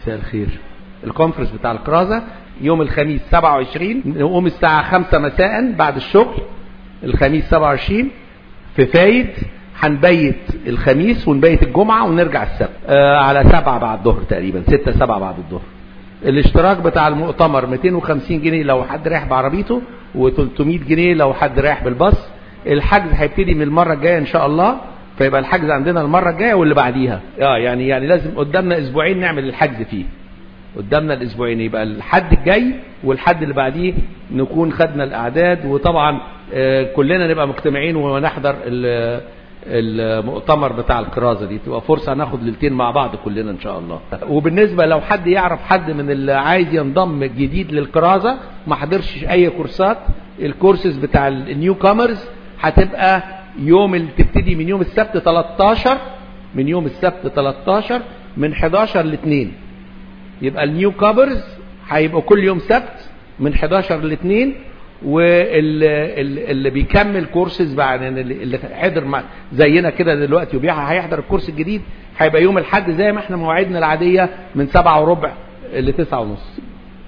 مساء الخير الكونفرنس بتاع الكرازة يوم الخميس 27 نقوم الساعة 5 مساء بعد الشغل الخميس 27 في فايد هنبيت الخميس ونبيت الجمعة ونرجع السبت آه على 7 بعد الظهر تقريبا 6 7 بعد الظهر الاشتراك بتاع المؤتمر 250 جنيه لو حد رايح بعربيته و300 جنيه لو حد رايح بالباص الحجز هيبتدي من المرة الجاية ان شاء الله فيبقى الحجز عندنا المرة الجاية واللي بعديها اه يعني يعني لازم قدامنا اسبوعين نعمل الحجز فيه قدامنا الاسبوعين يبقى الحد الجاي والحد اللي بعديه نكون خدنا الاعداد وطبعا آه كلنا نبقى مجتمعين ونحضر المؤتمر بتاع الكرازة دي تبقى فرصة ناخد ليلتين مع بعض كلنا ان شاء الله وبالنسبة لو حد يعرف حد من اللي عايز ينضم جديد للكرازة ما حضرش اي كورسات الكورسز بتاع النيو كامرز هتبقى يوم اللي تبتدي من يوم السبت 13 من يوم السبت 13 من 11 ل 2 يبقى النيو كامرز هيبقوا كل يوم سبت من 11 ل 2 واللي بيكمل كورسز بعد اللي حضر مع زينا كده دلوقتي وهيحضر الكورس الجديد هيبقى يوم الاحد زي ما احنا مواعيدنا العاديه من سبعة وربع ل 9 ونص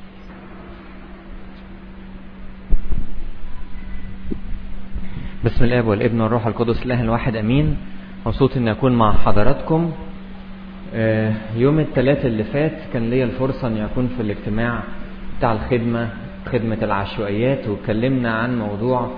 بسم الله والابن والروح القدس الله الواحد امين مبسوط اني اكون مع حضراتكم يوم الثلاث اللي فات كان ليا الفرصه اني اكون في الاجتماع بتاع الخدمه خدمه العشوائيات واتكلمنا عن موضوع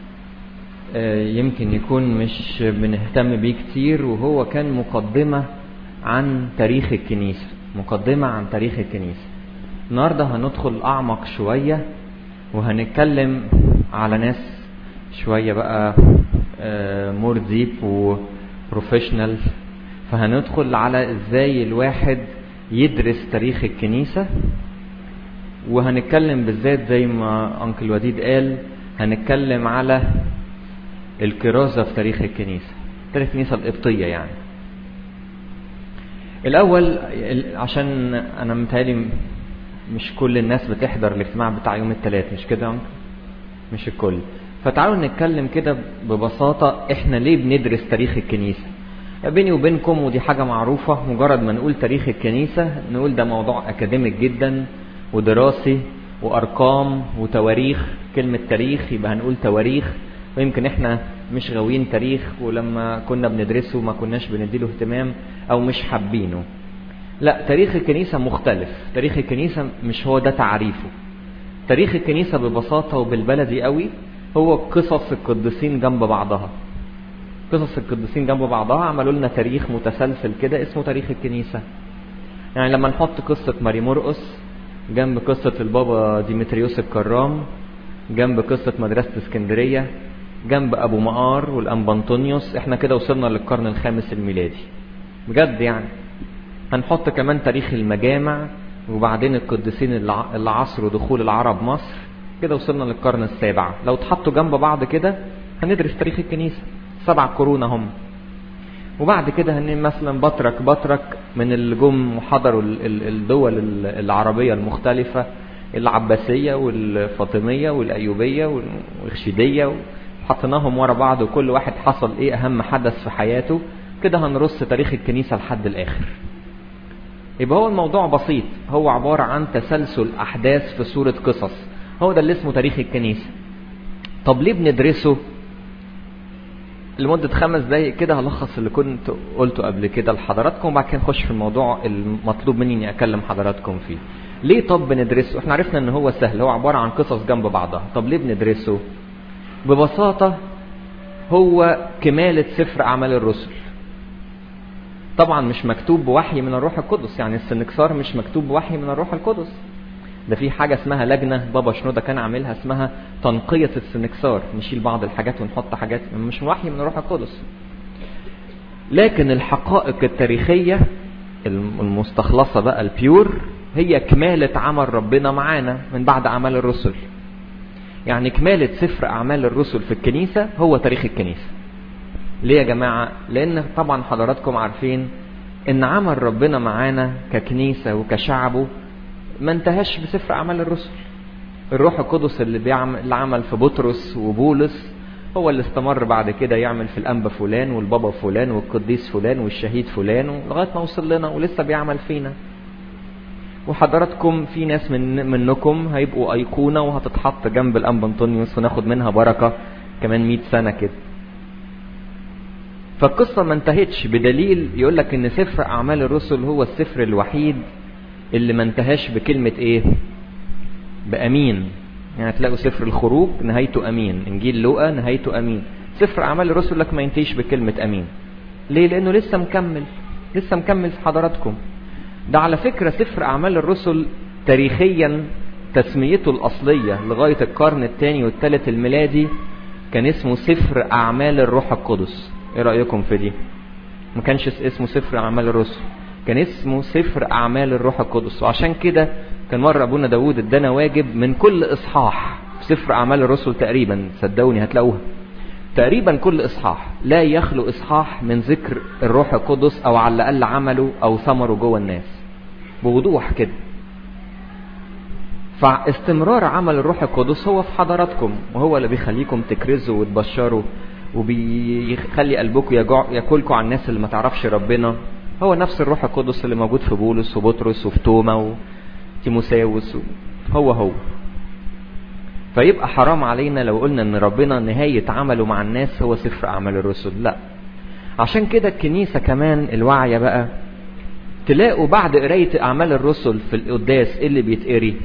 يمكن يكون مش بنهتم بيه كتير وهو كان مقدمه عن تاريخ الكنيسه مقدمه عن تاريخ الكنيسه النهارده هندخل اعمق شويه وهنتكلم على ناس شويه بقى مور ديب وبروفيشنال فهندخل على ازاي الواحد يدرس تاريخ الكنيسه وهنتكلم بالذات زي ما انكل وديد قال هنتكلم على الكرازه في تاريخ الكنيسه تاريخ الكنيسه القبطيه يعني الاول عشان انا متهيألي مش كل الناس بتحضر الاجتماع بتاع يوم الثلاث مش كده مش الكل فتعالوا نتكلم كده ببساطة احنا ليه بندرس تاريخ الكنيسة بيني وبينكم ودي حاجة معروفة مجرد ما نقول تاريخ الكنيسة نقول ده موضوع أكاديميك جدا ودراسي وأرقام وتواريخ كلمة تاريخ يبقى هنقول تواريخ ويمكن احنا مش غاويين تاريخ ولما كنا بندرسه ما كناش بنديله اهتمام أو مش حابينه لا تاريخ الكنيسة مختلف تاريخ الكنيسة مش هو ده تعريفه تاريخ الكنيسة ببساطة وبالبلدي قوي هو قصص القديسين جنب بعضها قصص القديسين جنب بعضها عملوا لنا تاريخ متسلسل كده اسمه تاريخ الكنيسة يعني لما نحط قصة ماري مرقس جنب قصة البابا ديمتريوس الكرام جنب قصة مدرسة اسكندرية جنب أبو مقار والأنبا أنطونيوس احنا كده وصلنا للقرن الخامس الميلادي بجد يعني هنحط كمان تاريخ المجامع وبعدين القديسين اللي عصروا دخول العرب مصر كده وصلنا للقرن السابع لو اتحطوا جنب بعض كده هندرس تاريخ الكنيسة سبع قرون هم وبعد كده هن مثلا بطرك بطرك من اللي جم وحضروا الدول العربية المختلفة العباسية والفاطمية والأيوبية والرشيدية حطيناهم ورا بعض وكل واحد حصل ايه أهم حدث في حياته كده هنرص تاريخ الكنيسة لحد الآخر يبقى هو الموضوع بسيط هو عبارة عن تسلسل أحداث في صورة قصص هو ده اللي اسمه تاريخ الكنيسة طب ليه بندرسه لمدة خمس دقايق كده هلخص اللي كنت قلته قبل كده لحضراتكم وبعد كده نخش في الموضوع المطلوب مني اني اكلم حضراتكم فيه ليه طب بندرسه احنا عرفنا ان هو سهل هو عبارة عن قصص جنب بعضها طب ليه بندرسه ببساطة هو كمالة سفر اعمال الرسل طبعا مش مكتوب بوحي من الروح القدس يعني السنكسار مش مكتوب بوحي من الروح القدس ده في حاجة اسمها لجنة بابا شنودة كان عاملها اسمها تنقية السنكسار نشيل بعض الحاجات ونحط حاجات مش وحي من الروح القدس لكن الحقائق التاريخية المستخلصة بقى البيور هي كمالة عمل ربنا معانا من بعد أعمال الرسل يعني كمالة سفر أعمال الرسل في الكنيسة هو تاريخ الكنيسة ليه يا جماعة لأن طبعا حضراتكم عارفين إن عمل ربنا معانا ككنيسة وكشعبه ما انتهاش بسفر أعمال الرسل الروح القدس اللي بيعمل اللي عمل في بطرس وبولس هو اللي استمر بعد كده يعمل في الأنبا فلان والبابا فلان والقديس فلان والشهيد فلان لغاية ما وصل لنا ولسه بيعمل فينا وحضراتكم في ناس من منكم هيبقوا أيقونة وهتتحط جنب الأنبا أنطونيوس وناخد منها بركة كمان 100 سنة كده فالقصة ما انتهتش بدليل يقول لك ان سفر اعمال الرسل هو السفر الوحيد اللي ما انتهاش بكلمة ايه بامين يعني تلاقوا سفر الخروج نهايته امين انجيل لوقا نهايته امين سفر اعمال الرسل لك ما ينتهيش بكلمة امين ليه لانه لسه مكمل لسه مكمل في حضراتكم ده على فكرة سفر اعمال الرسل تاريخيا تسميته الاصلية لغاية القرن الثاني والثالث الميلادي كان اسمه سفر اعمال الروح القدس ايه رأيكم في دي ما كانش اسمه سفر اعمال الرسل كان اسمه سفر اعمال الروح القدس وعشان كده كان مرة ابونا داود ادانا واجب من كل اصحاح في سفر اعمال الرسل تقريبا صدقوني هتلاقوها تقريبا كل اصحاح لا يخلو اصحاح من ذكر الروح القدس او على الاقل عمله او ثمره جوه الناس بوضوح كده فاستمرار عمل الروح القدس هو في حضراتكم وهو اللي بيخليكم تكرزوا وتبشروا وبيخلي قلبكم ياكلكم على الناس اللي ما تعرفش ربنا هو نفس الروح القدس اللي موجود في بولس وبطرس وفي توما وتيموساوس هو هو فيبقى حرام علينا لو قلنا ان ربنا نهاية عمله مع الناس هو سفر اعمال الرسل لا عشان كده الكنيسة كمان الواعية بقى تلاقوا بعد قراية اعمال الرسل في القداس ايه اللي بيتقري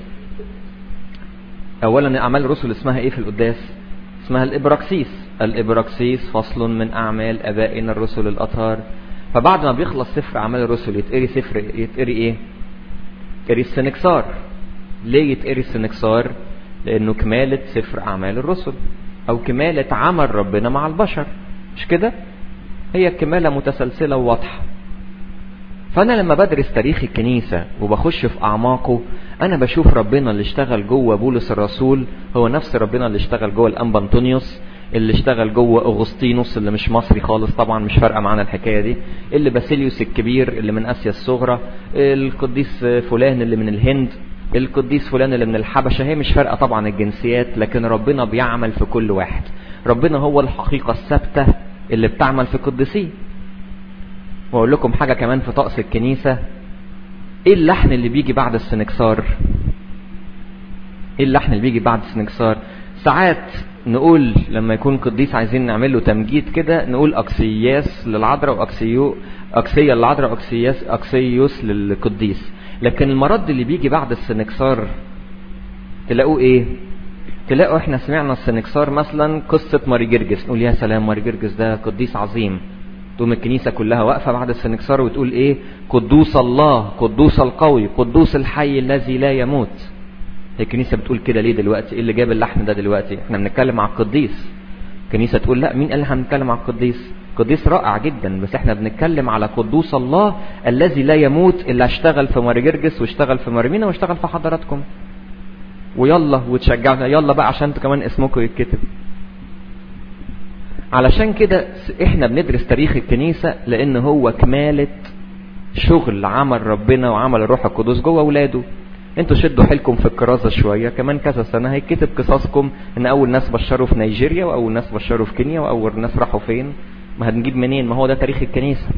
اولا اعمال الرسل اسمها ايه في القداس اسمها الابراكسيس الابراكسيس فصل من اعمال ابائنا الرسل الاطهار فبعد ما بيخلص سفر اعمال الرسل يتقري سفر يتقري ايه يتقري السنكسار ليه يتقري السنكسار لانه كمالة سفر اعمال الرسل او كمالة عمل ربنا مع البشر مش كده هي كمالة متسلسلة وواضحة فانا لما بدرس تاريخ الكنيسة وبخش في اعماقه انا بشوف ربنا اللي اشتغل جوه بولس الرسول هو نفس ربنا اللي اشتغل جوه الانبا انطونيوس اللي اشتغل جوه اغسطينوس اللي مش مصري خالص طبعا مش فارقه معانا الحكايه دي اللي باسيليوس الكبير اللي من اسيا الصغرى القديس فلان اللي من الهند القديس فلان اللي من الحبشه هي مش فارقه طبعا الجنسيات لكن ربنا بيعمل في كل واحد ربنا هو الحقيقه الثابته اللي بتعمل في قدسيه واقول لكم حاجه كمان في طقس الكنيسه ايه اللحن اللي بيجي بعد السنكسار ايه اللحن اللي بيجي بعد السنكسار ساعات نقول لما يكون قديس عايزين نعمل له تمجيد كده نقول اكسياس للعذراء واكسيو اكسيه للعذراء واكسياس اكسيوس للقديس لكن المرد اللي بيجي بعد السنكسار تلاقوه ايه تلاقوا احنا سمعنا السنكسار مثلا قصة ماري جرجس نقول يا سلام ماري جرجس ده قديس عظيم تقوم الكنيسة كلها واقفة بعد السنكسار وتقول ايه قدوس الله قدوس القوي قدوس الحي الذي لا يموت الكنيسة بتقول كده ليه دلوقتي ايه اللي جاب اللحن ده دلوقتي احنا بنتكلم على القديس الكنيسة تقول لا مين قال هنتكلم على القديس قديس رائع جدا بس احنا بنتكلم على قدوس الله الذي لا يموت اللي اشتغل في ماري جرجس واشتغل في ماريمينا واشتغل في حضراتكم ويلا وتشجعنا يلا بقى عشان انتوا كمان اسمكم يتكتب علشان كده احنا بندرس تاريخ الكنيسة لان هو كمالة شغل عمل ربنا وعمل الروح القدس جوه اولاده انتوا شدوا حيلكم في الكرازة شوية كمان كذا سنة هيتكتب قصصكم ان اول ناس بشروا في نيجيريا واول ناس بشروا في كينيا واول ناس راحوا فين ما هنجيب منين ما هو ده تاريخ الكنيسة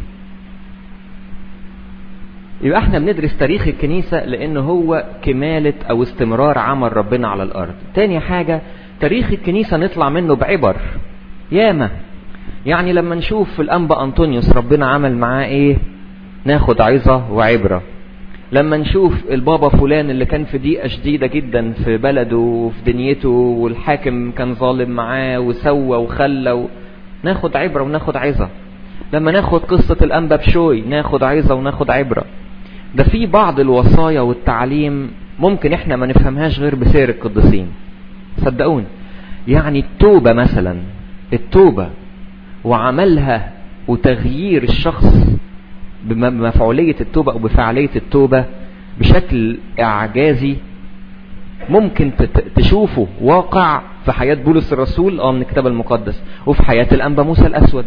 يبقى احنا بندرس تاريخ الكنيسة لان هو كمالة او استمرار عمل ربنا على الارض تاني حاجة تاريخ الكنيسة نطلع منه بعبر ياما يعني لما نشوف في الانبا انطونيوس ربنا عمل معاه ايه ناخد عظة وعبرة لما نشوف البابا فلان اللي كان في ضيقة شديدة جدا في بلده وفي دنيته والحاكم كان ظالم معاه وسوى وخلى و... ناخد عبرة وناخد عظة لما ناخد قصة الأنبا بشوي ناخد عظة وناخد عبرة ده في بعض الوصايا والتعليم ممكن احنا ما نفهمهاش غير بسير القديسين صدقوني يعني التوبة مثلا التوبة وعملها وتغيير الشخص بمفعولية التوبة أو بفعالية التوبة بشكل إعجازي ممكن تشوفه واقع في حياة بولس الرسول اه من الكتاب المقدس وفي حياة الأنبا موسى الأسود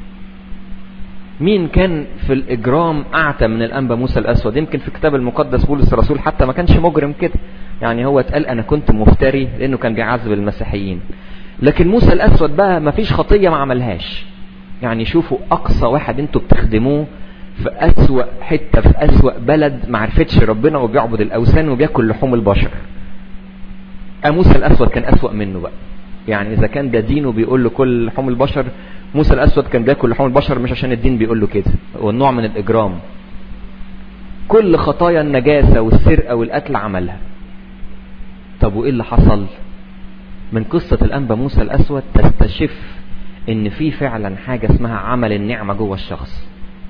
مين كان في الإجرام أعتى من الأنبا موسى الأسود يمكن في الكتاب المقدس بولس الرسول حتى ما كانش مجرم كده يعني هو اتقال أنا كنت مفتري لأنه كان بيعذب المسيحيين لكن موسى الأسود بقى ما فيش خطية ما عملهاش يعني شوفوا أقصى واحد انتوا بتخدموه في أسوأ حتة في أسوأ بلد ما عرفتش ربنا وبيعبد الأوثان وبياكل لحوم البشر موسى الأسود كان أسوأ منه بقى يعني إذا كان ده دينه بيقول له كل لحوم البشر موسى الأسود كان بياكل لحوم البشر مش عشان الدين بيقول له كده والنوع من الإجرام كل خطايا النجاسة والسرقة والقتل عملها طب وإيه اللي حصل من قصة الأنبا موسى الأسود تستشف إن في فعلا حاجة اسمها عمل النعمة جوه الشخص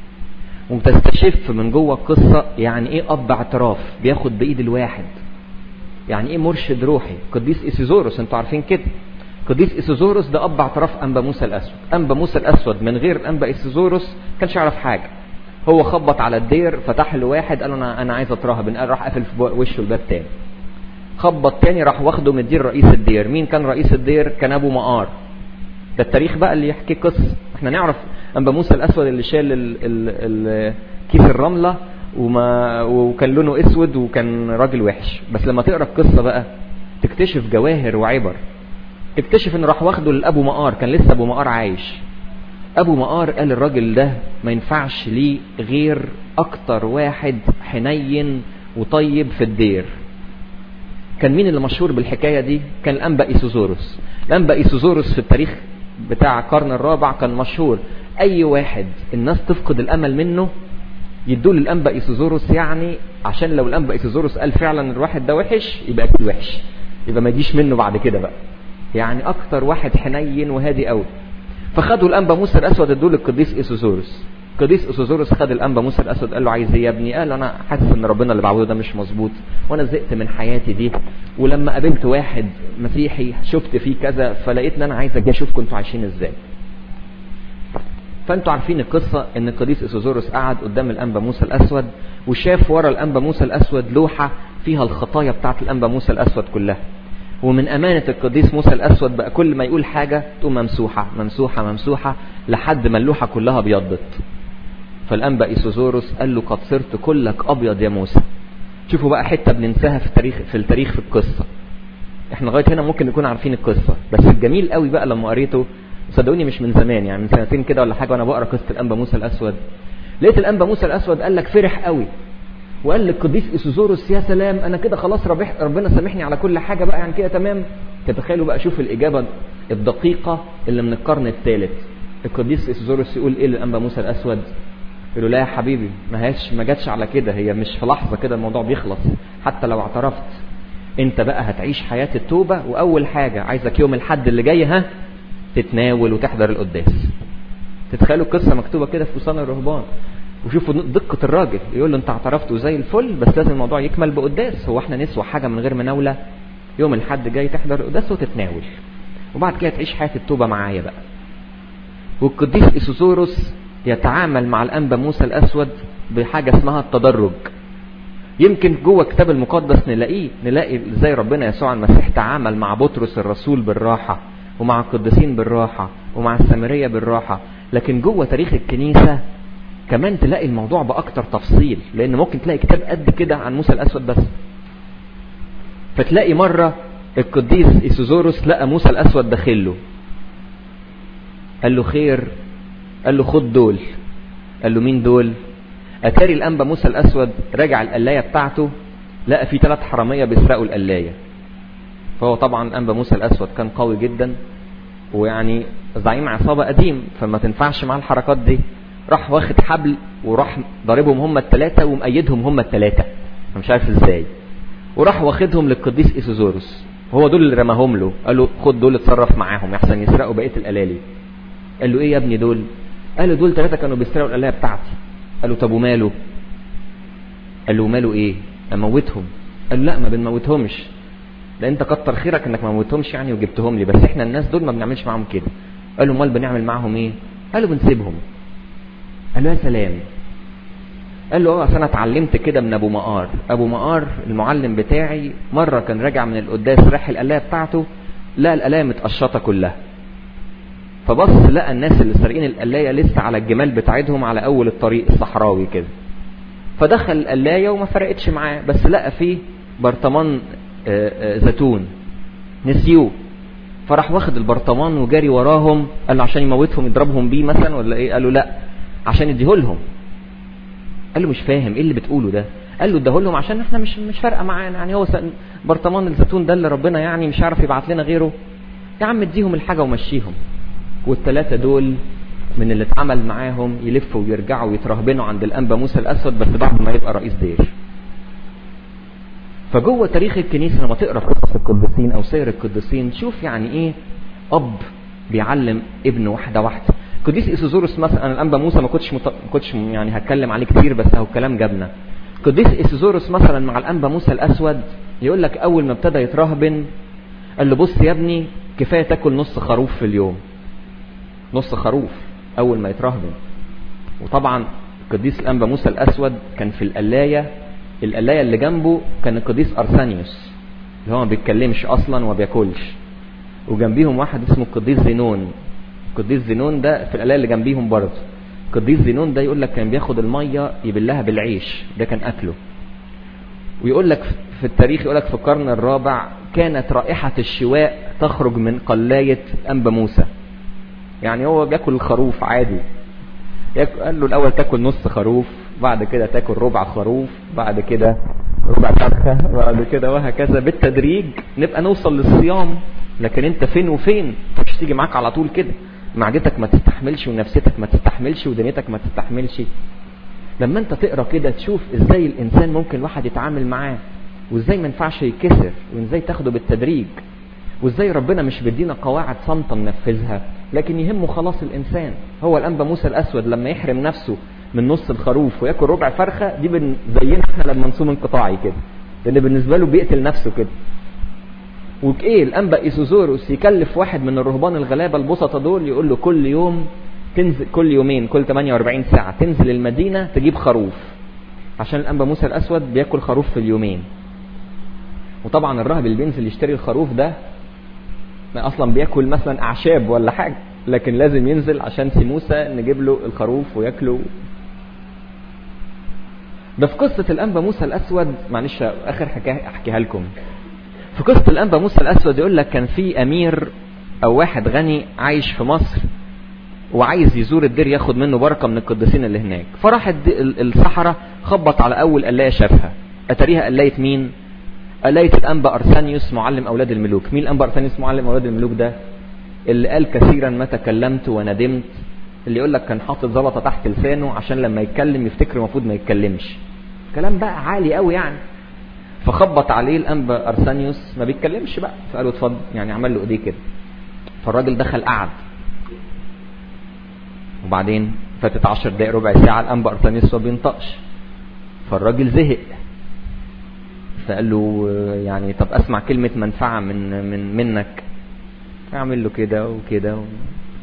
وتستشف من جوه القصة يعني إيه أب اعتراف بياخد بإيد الواحد يعني إيه مرشد روحي قديس إيسيزوروس أنتوا عارفين كده قديس إيسيزوروس ده أب اعتراف أنبا موسى الأسود أنبا موسى الأسود من غير أنبا إيسيزوروس كانش يعرف حاجة هو خبط على الدير فتح له واحد قال له انا انا عايز اتراهب قال راح قافل في وشه الباب تاني خبط تاني راح واخده مدير رئيس الدير مين كان رئيس الدير كان ابو مقار ده التاريخ بقى اللي يحكي قصه احنا نعرف انبا موسى الاسود اللي شال ال ال ال كيس الرمله وما وكان لونه اسود وكان راجل وحش بس لما تقرا القصه بقى تكتشف جواهر وعبر تكتشف ان راح واخده لابو مقار كان لسه ابو مقار عايش ابو مقار قال الراجل ده ما ينفعش ليه غير اكتر واحد حنين وطيب في الدير كان مين اللي مشهور بالحكاية دي كان الانبا ايسوزوروس الانبا ايسوزوروس في التاريخ بتاع القرن الرابع كان مشهور اي واحد الناس تفقد الامل منه يدوا للانبا ايسوزوروس يعني عشان لو الانبا ايسوزوروس قال فعلا الواحد ده وحش يبقى اكيد وحش يبقى ما يجيش منه بعد كده بقى يعني اكتر واحد حنين وهادي قوي فخدوا الانبا موسى الاسود ادوا للقديس ايسوزوروس القديس ايسوزوروس خد الانبا موسى الاسود قال له عايز ايه يا ابني قال له انا حاسس ان ربنا اللي بعبده ده مش مظبوط وانا زهقت من حياتي دي ولما قابلت واحد مسيحي شفت فيه كذا فلقيت ان انا عايز اجي اشوف كنتوا عايشين ازاي فانتوا عارفين القصة ان القديس ايسوزوروس قعد قدام الانبا موسى الاسود وشاف ورا الانبا موسى الاسود لوحة فيها الخطايا بتاعت الانبا موسى الاسود كلها ومن أمانة القديس موسى الأسود بقى كل ما يقول حاجة تقوم ممسوحة ممسوحة ممسوحة لحد ما اللوحة كلها ابيضت فالأنبا إيسوزوروس قال له قد صرت كلك أبيض يا موسى شوفوا بقى حتة بننساها في التاريخ في التاريخ في القصة احنا لغاية هنا ممكن نكون عارفين القصة بس الجميل قوي بقى لما قريته صدقوني مش من زمان يعني من سنتين كده ولا حاجة وانا بقرا قصة الأنبا موسى الأسود لقيت الأنبا موسى الأسود قال لك فرح قوي وقال للقديس ايسوزوروس يا سلام انا كده خلاص ربح ربنا سامحني على كل حاجه بقى يعني كده تمام تتخيلوا بقى شوف الاجابه الدقيقه اللي من القرن الثالث القديس ايسوزوروس يقول ايه للانبا موسى الاسود يقول له لا يا حبيبي ما هيش ما جاتش على كده هي مش في لحظه كده الموضوع بيخلص حتى لو اعترفت انت بقى هتعيش حياه التوبه واول حاجه عايزك يوم الحد اللي جاي ها تتناول وتحضر القداس تتخيلوا القصه مكتوبه كده في وصان الرهبان وشوفوا دقة الراجل يقول له انت اعترفت زي الفل بس لازم الموضوع يكمل بقداس هو احنا نسوى حاجة من غير مناولة يوم الحد جاي تحضر القداس وتتناول وبعد كده تعيش حياة التوبة معايا بقى والقديس ايسوسوروس يتعامل مع الانبا موسى الاسود بحاجة اسمها التدرج يمكن جوه الكتاب المقدس نلاقيه نلاقي ازاي ربنا يسوع المسيح تعامل مع بطرس الرسول بالراحة ومع القديسين بالراحة ومع السامرية بالراحة لكن جوه تاريخ الكنيسة كمان تلاقي الموضوع بأكتر تفصيل لأن ممكن تلاقي كتاب قد كده عن موسى الأسود بس فتلاقي مرة القديس إيسوزوروس لقى موسى الأسود داخله قال له خير قال له خد دول قال له مين دول أتاري الأنبا موسى الأسود راجع القلاية بتاعته لقى في ثلاث حرامية بيسرقوا القلاية فهو طبعا الأنبا موسى الأسود كان قوي جدا ويعني زعيم عصابة قديم فما تنفعش مع الحركات دي راح واخد حبل وراح ضاربهم هم الثلاثة ومقيدهم هم الثلاثة مش عارف ازاي وراح واخدهم للقديس ايسوزوروس هو دول اللي رماهم له قال له خد دول اتصرف معاهم يحسن يسرقوا بقية القلالي قال له ايه يا ابني دول قال له دول ثلاثة كانوا بيسرقوا القلاية بتاعتي قال له طب وماله قال له ماله ايه اموتهم قال له لا ما بنموتهمش ده انت كتر خيرك انك ما موتهمش يعني وجبتهم لي بس احنا الناس دول ما بنعملش معاهم كده قال له امال بنعمل معاهم ايه قال له بنسيبهم قال له يا سلام قال له اه اصل انا اتعلمت كده من ابو مقار ابو مقار المعلم بتاعي مره كان راجع من القداس راح القلايه بتاعته لقى القلايه متقشطه كلها فبص لقى الناس اللي سارقين القلايه لسه على الجمال بتاعتهم على اول الطريق الصحراوي كده فدخل القلايه وما فرقتش معاه بس لقى فيه برطمان زيتون نسيوه فراح واخد البرطمان وجاري وراهم قال له عشان يموتهم يضربهم بيه مثلا ولا ايه قالوا لا عشان يديهولهم قال له مش فاهم ايه اللي بتقوله ده قال له اداه لهم عشان احنا مش مش فارقه معانا يعني هو برطمان الزيتون ده اللي ربنا يعني مش عارف يبعت لنا غيره يا عم اديهم الحاجه ومشيهم والثلاثه دول من اللي اتعمل معاهم يلفوا ويرجعوا ويترهبنوا عند الانبا موسى الاسود بس بعد ما يبقى رئيس دير فجوه تاريخ الكنيسه لما تقرا قصص القديسين او سير القديسين شوف يعني ايه اب بيعلم ابنه واحده واحده قديس ايسوزوروس مثلا انا الانبا موسى ما كنتش مط... ما كنتش يعني هتكلم عليه كتير بس اهو الكلام جابنا قديس ايسوزوروس مثلا مع الانبا موسى الاسود يقول لك اول ما ابتدى يترهبن قال له بص يا ابني كفايه تاكل نص خروف في اليوم نص خروف اول ما يترهبن وطبعا القديس الانبا موسى الاسود كان في القلايه القلايه اللي جنبه كان القديس ارسانيوس اللي هو ما بيتكلمش اصلا وما بياكلش وجنبيهم واحد اسمه القديس زينون القديس زينون ده في القلايه اللي جنبيهم برضه القديس زينون ده يقول لك كان بياخد الميه يبلها بالعيش ده كان اكله ويقول لك في التاريخ يقول لك في القرن الرابع كانت رائحه الشواء تخرج من قلايه انبا موسى يعني هو بياكل الخروف عادي قال له الاول تاكل نص خروف بعد كده تاكل ربع خروف بعد كده ربع فرخه بعد كده وهكذا بالتدريج نبقى نوصل للصيام لكن انت فين وفين مش تيجي معاك على طول كده معدتك ما تستحملش ونفسيتك ما تستحملش ودنيتك ما تستحملش لما انت تقرا كده تشوف ازاي الانسان ممكن الواحد يتعامل معاه وازاي ما ينفعش يكسر وازاي تاخده بالتدريج وازاي ربنا مش بيدينا قواعد صامته ننفذها لكن يهمه خلاص الانسان هو الانبا موسى الاسود لما يحرم نفسه من نص الخروف وياكل ربع فرخه دي بن زينا احنا لما نصوم انقطاعي كده لان بالنسبه له بيقتل نفسه كده وايه الانبا ايسوزوروس يكلف واحد من الرهبان الغلابه البسطه دول يقول له كل يوم تنزل كل يومين كل 48 ساعه تنزل المدينه تجيب خروف عشان الانبا موسى الاسود بياكل خروف في اليومين وطبعا الراهب اللي بينزل يشتري الخروف ده ما اصلا بياكل مثلا اعشاب ولا حاجه لكن لازم ينزل عشان سي موسى نجيب له الخروف وياكله ده في قصة الأنبا موسى الأسود معلش آخر حكاية أحكيها لكم في قصة الأنبا موسى الأسود يقول لك كان في أمير أو واحد غني عايش في مصر وعايز يزور الدير ياخد منه بركة من القديسين اللي هناك فراح الصحراء خبط على أول قلاية شافها أتاريها قلاية مين؟ قلاية الأنبا أرسانيوس معلم أولاد الملوك مين الأنبا أرسانيوس معلم أولاد الملوك ده؟ اللي قال كثيرا ما تكلمت وندمت اللي يقول لك كان حاطط زلطه تحت لسانه عشان لما يتكلم يفتكر المفروض ما يتكلمش كلام بقى عالي قوي يعني فخبط عليه الانبا ارسانيوس ما بيتكلمش بقى فقال له اتفضل يعني عمل له ايديه كده فالراجل دخل قعد وبعدين فاتت 10 دقايق ربع ساعه الانبا ارسانيوس ما بينطقش فالراجل زهق فقال له يعني طب اسمع كلمه منفعه من من منك اعمل له كده وكده و...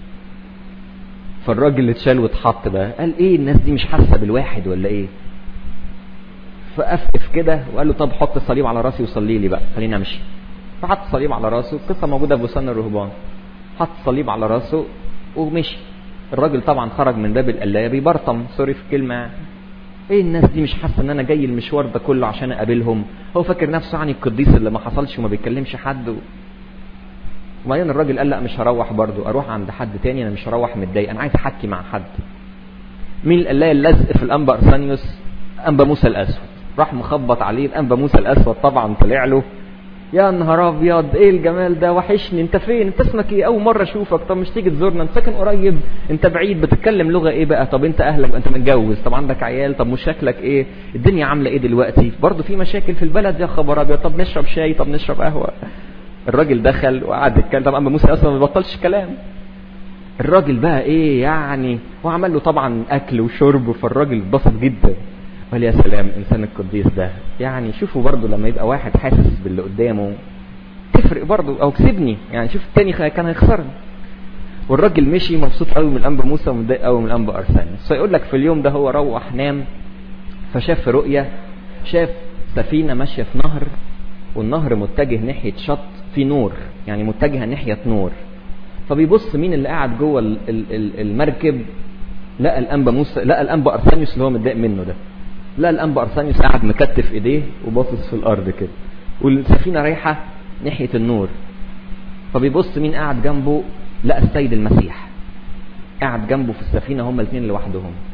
فالراجل اتشال واتحط بقى قال ايه الناس دي مش حاسه بالواحد ولا ايه فقفقف كده وقال له طب حط الصليب على راسي وصلي لي بقى خليني امشي فحط الصليب على راسه القصه موجوده في بستان الرهبان حط الصليب على راسه ومشي الراجل طبعا خرج من باب القلايه بيبرطم سوري في كلمه ايه الناس دي مش حاسه ان انا جاي المشوار ده كله عشان اقابلهم هو فاكر نفسه يعني القديس اللي ما حصلش وما بيكلمش حد و... وبعدين الراجل قال لا مش هروح برضو اروح عند حد تاني انا مش هروح متضايق انا عايز احكي مع حد مين اللي قال اللزق في الانبا ارسانيوس انبا موسى الاسود راح مخبط عليه الانبا موسى الاسود طبعا طلع له يا نهار ابيض ايه الجمال ده وحشني انت فين انت اسمك ايه اول مره اشوفك طب مش تيجي تزورنا انت ساكن قريب انت بعيد بتتكلم لغه ايه بقى طب انت اهلك انت متجوز طب عندك عيال طب مش شكلك ايه الدنيا عامله ايه دلوقتي برضه في مشاكل في البلد يا خبر ابيض طب نشرب شاي طب نشرب قهوه الراجل دخل وقعد يتكلم طبعا انبا موسى اصلا ما بيبطلش كلام الراجل بقى ايه يعني وعمل له طبعا اكل وشرب فالراجل اتبسط جدا قال يا سلام الانسان القديس ده يعني شوفوا برضه لما يبقى واحد حاسس باللي قدامه تفرق برضه او كسبني يعني شوف التاني كان هيخسرني والراجل مشي مبسوط قوي من الانبا موسى ومتضايق قوي من الانبا ارسانيوس فيقول لك في اليوم ده هو روح نام فشاف في رؤيه شاف سفينه ماشيه في نهر والنهر متجه ناحيه شط في نور يعني متجهه ناحيه نور فبيبص مين اللي قاعد جوه المركب لقى الانبا موسى لقى الانبا ارسانيوس اللي هو متضايق منه ده لقى الانبا ارسانيوس قاعد مكتف ايديه وباصص في الارض كده والسفينه رايحه ناحيه النور فبيبص مين قاعد جنبه لقى السيد المسيح قاعد جنبه في السفينه هما الاثنين لوحدهم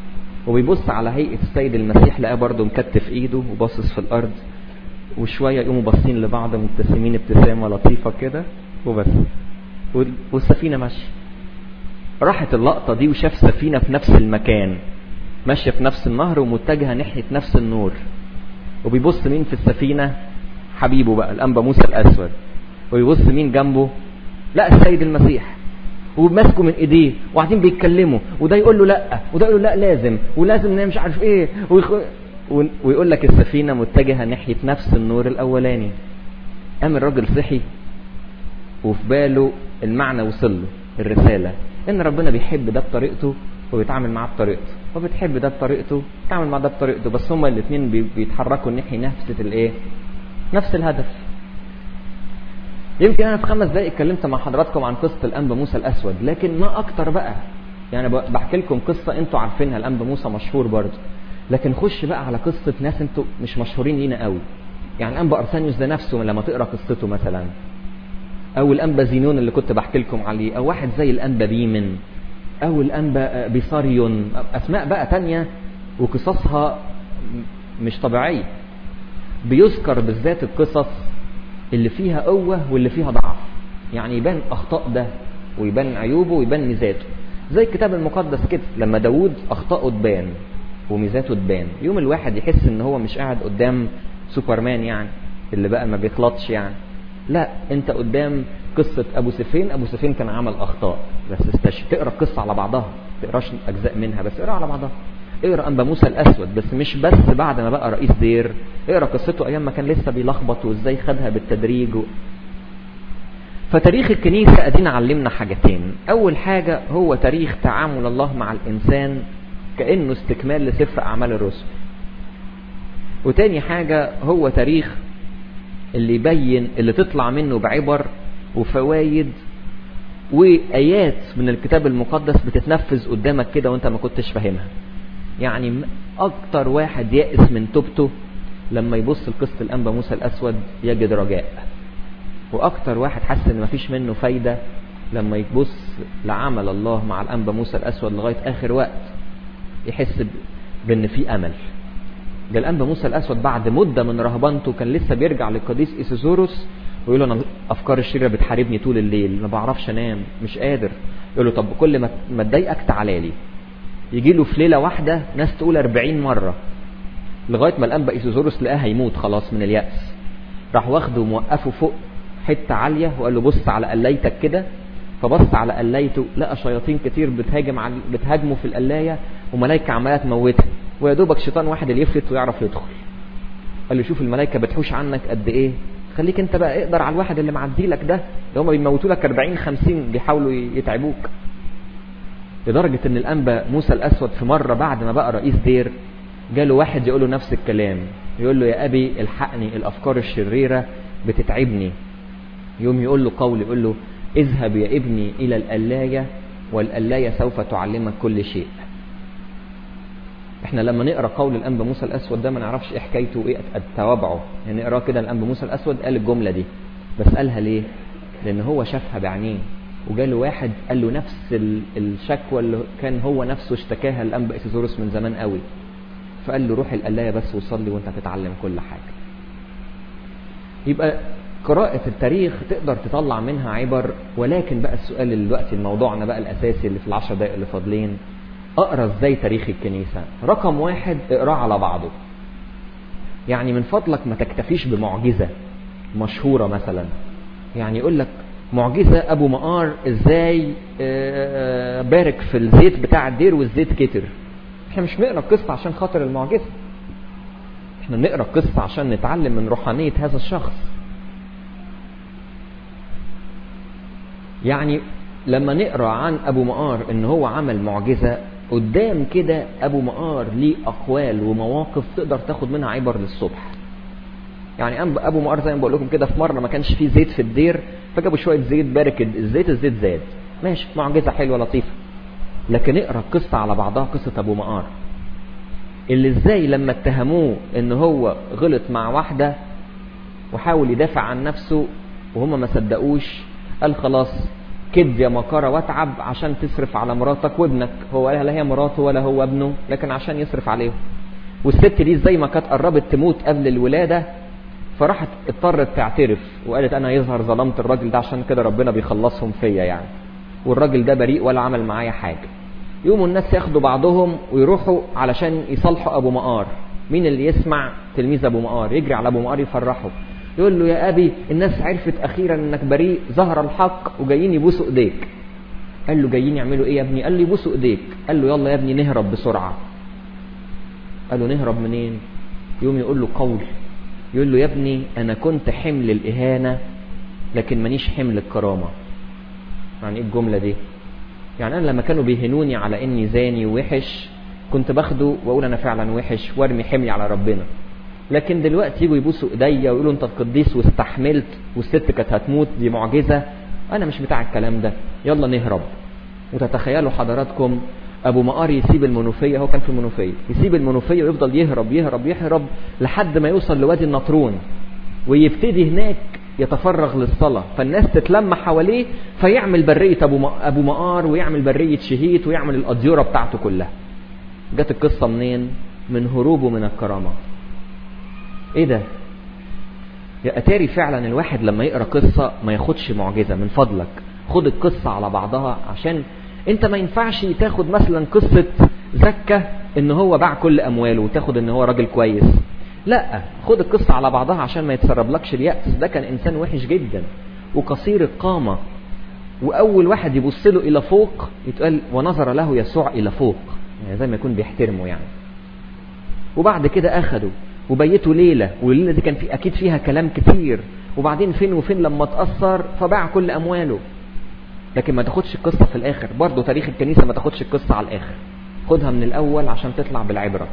وبيبص على هيئة السيد المسيح لقاه برضه مكتف ايده وباصص في الارض وشوية يقوموا باصين لبعض مبتسمين ابتسامة لطيفة كده وبس والسفينة ماشية راحت اللقطة دي وشاف سفينة في نفس المكان ماشية في نفس النهر ومتجهة ناحية نفس النور وبيبص مين في السفينة حبيبه بقى الأنبا موسى الأسود ويبص مين جنبه لا السيد المسيح وماسكه من ايديه وقاعدين بيتكلموا وده يقول له لا وده يقول له لا لازم ولازم مش عارف ايه ويخ... ويقول لك السفينة متجهة ناحية نفس النور الأولاني قام الراجل صحي وفي باله المعنى وصل له الرسالة إن ربنا بيحب ده بطريقته وبيتعامل معاه بطريقته وبتحب ده بطريقته بيتعامل مع ده بطريقته بس هما الاثنين بيتحركوا ناحية نفس الايه نفس الهدف يمكن انا في خمس دقايق اتكلمت مع حضراتكم عن قصه الانبا موسى الاسود لكن ما اكتر بقى يعني بحكي لكم قصه انتوا عارفينها الانبا موسى مشهور برضه لكن خش بقى على قصه ناس انتوا مش مشهورين لينا قوي يعني الانبا ارسانيوس ده نفسه لما تقرا قصته مثلا او الانبا زينون اللي كنت بحكي لكم عليه او واحد زي الانبا بيمن او الانبا بيصاريون اسماء بقى تانية وقصصها مش طبيعيه بيذكر بالذات القصص اللي فيها قوة واللي فيها ضعف يعني يبان أخطاء ده ويبان عيوبه ويبان ميزاته زي الكتاب المقدس كده لما داود أخطاءه تبان وميزاته تبان يوم الواحد يحس ان هو مش قاعد قدام سوبرمان يعني اللي بقى ما بيغلطش يعني لا انت قدام قصة ابو سفين ابو سفين كان عمل اخطاء بس استش تقرا القصة على بعضها تقراش اجزاء منها بس اقرا على بعضها اقرا انبا موسى الاسود بس مش بس بعد ما بقى رئيس دير اقرا قصته ايام ما كان لسه بيلخبط وازاي خدها بالتدريج و... فتاريخ الكنيسة ادينا علمنا حاجتين اول حاجة هو تاريخ تعامل الله مع الانسان كأنه استكمال لسفر اعمال الرسل وتاني حاجة هو تاريخ اللي يبين اللي تطلع منه بعبر وفوايد وآيات من الكتاب المقدس بتتنفذ قدامك كده وانت ما كنتش فاهمها يعني اكتر واحد يأس من توبته لما يبص لقصة الانبا موسى الاسود يجد رجاء واكتر واحد حس ان مفيش منه فايدة لما يبص لعمل الله مع الانبا موسى الاسود لغاية اخر وقت يحس بان في امل ده الانبا موسى الاسود بعد مدة من رهبنته كان لسه بيرجع للقديس ايسوزوروس ويقول له انا افكار الشريره بتحاربني طول الليل ما بعرفش انام مش قادر يقول له طب كل ما ما تضايقك تعالى لي يجي له في ليله واحده ناس تقول 40 مره لغايه ما الانبا ايسوزوروس لقاه هيموت خلاص من الياس راح واخده وموقفه فوق حته عاليه وقال له بص على قلايتك كده فبص على قلايته لقى شياطين كتير بتهاجم على بتهاجمه في القلايه وملائكه عماله تموته ويا دوبك شيطان واحد اللي يفلت ويعرف يدخل قال له شوف الملائكه بتحوش عنك قد ايه خليك انت بقى اقدر على الواحد اللي معدي لك ده اللي هم بيموتوا لك 40 50 بيحاولوا يتعبوك لدرجة ان الانبا موسى الاسود في مرة بعد ما بقى رئيس دير جاله واحد يقول له نفس الكلام يقول له يا ابي الحقني الافكار الشريرة بتتعبني يوم يقول له قول يقول له اذهب يا ابني الى القلاية والقلاية سوف تعلمك كل شيء احنا لما نقرا قول الانبا موسى الاسود ده ما نعرفش ايه حكايته وايه توابعه يعني نقراه كده الانبا موسى الاسود قال الجمله دي بس قالها ليه لان هو شافها بعينيه وجاله واحد قال له نفس الشكوى اللي كان هو نفسه اشتكاها الانبا ايسيزوروس من زمان قوي فقال له روح القلايه بس وصلي وانت هتتعلم كل حاجه يبقى قراءة التاريخ تقدر تطلع منها عبر ولكن بقى السؤال اللي دلوقتي موضوعنا بقى الأساسي اللي في العشر دقائق اللي فاضلين اقرا ازاي تاريخ الكنيسه رقم واحد اقراه على بعضه يعني من فضلك ما تكتفيش بمعجزه مشهوره مثلا يعني يقول لك معجزه ابو مقار ازاي بارك في الزيت بتاع الدير والزيت كتر احنا مش بنقرا القصه عشان خاطر المعجزه احنا بنقرا القصه عشان نتعلم من روحانيه هذا الشخص يعني لما نقرا عن ابو مقار ان هو عمل معجزه قدام كده ابو مقار ليه اقوال ومواقف تقدر تاخد منها عبر للصبح يعني ابو مقار زي ما بقول لكم كده في مره ما كانش فيه زيت في الدير فجابوا شويه زيت بارك الزيت الزيت زاد ماشي معجزه حلوه لطيفه لكن اقرا القصه على بعضها قصه ابو مقار اللي ازاي لما اتهموه ان هو غلط مع واحده وحاول يدافع عن نفسه وهم ما صدقوش قال خلاص كد يا مكاره واتعب عشان تصرف على مراتك وابنك هو لا هي مراته ولا هو ابنه لكن عشان يصرف عليهم والست دي زي ما كانت قربت تموت قبل الولاده فراحت اضطرت تعترف وقالت انا يظهر ظلمت الراجل ده عشان كده ربنا بيخلصهم فيا يعني والراجل ده بريء ولا عمل معايا حاجه يقوموا الناس ياخدوا بعضهم ويروحوا علشان يصالحوا ابو مقار مين اللي يسمع تلميذ ابو مقار يجري على ابو مقار يفرحه يقول له يا ابي الناس عرفت اخيرا انك بريء ظهر الحق وجايين يبوسوا ايديك قال له جايين يعملوا ايه يا ابني قال له يبوسوا ايديك قال له يلا يا ابني نهرب بسرعه قال له نهرب منين يقوم يقول له قول يقول له يا ابني انا كنت حمل الاهانه لكن مانيش حمل الكرامه يعني ايه الجمله دي يعني انا لما كانوا بيهنوني على اني زاني ووحش كنت باخده واقول انا فعلا وحش وارمي حملي على ربنا لكن دلوقتي يجوا يبوسوا ايديا ويقولوا انت القديس واستحملت والست كانت هتموت دي معجزه انا مش بتاع الكلام ده يلا نهرب وتتخيلوا حضراتكم ابو مقار يسيب المنوفيه هو كان في المنوفيه يسيب المنوفيه ويفضل يهرب يهرب يهرب لحد ما يوصل لوادي النطرون ويبتدي هناك يتفرغ للصلاه فالناس تتلم حواليه فيعمل بريه ابو ابو مقار ويعمل بريه شهيت ويعمل الاديره بتاعته كلها جت القصه منين من هروبه من الكرامه ايه ده يا اتاري فعلا الواحد لما يقرا قصه ما ياخدش معجزه من فضلك خد القصه على بعضها عشان انت ما ينفعش تاخد مثلا قصه زكه ان هو باع كل امواله وتاخد ان هو راجل كويس لا خد القصه على بعضها عشان ما يتسربلكش اليأس ده كان انسان وحش جدا وقصير القامه واول واحد يبص له الى فوق يتقال ونظر له يسوع الى فوق يعني زي ما يكون بيحترمه يعني وبعد كده اخده وبيته ليلة والليلة دي كان في أكيد فيها كلام كتير وبعدين فين وفين لما اتأثر فباع كل أمواله لكن ما تاخدش القصة في الآخر برضه تاريخ الكنيسة ما تاخدش القصة على الآخر خدها من الأول عشان تطلع بالعبرة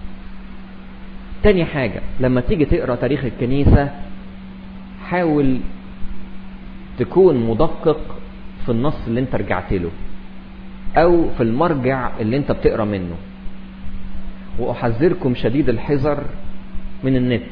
تاني حاجة لما تيجي تقرأ تاريخ الكنيسة حاول تكون مدقق في النص اللي انت رجعت له او في المرجع اللي انت بتقرا منه واحذركم شديد الحذر من النت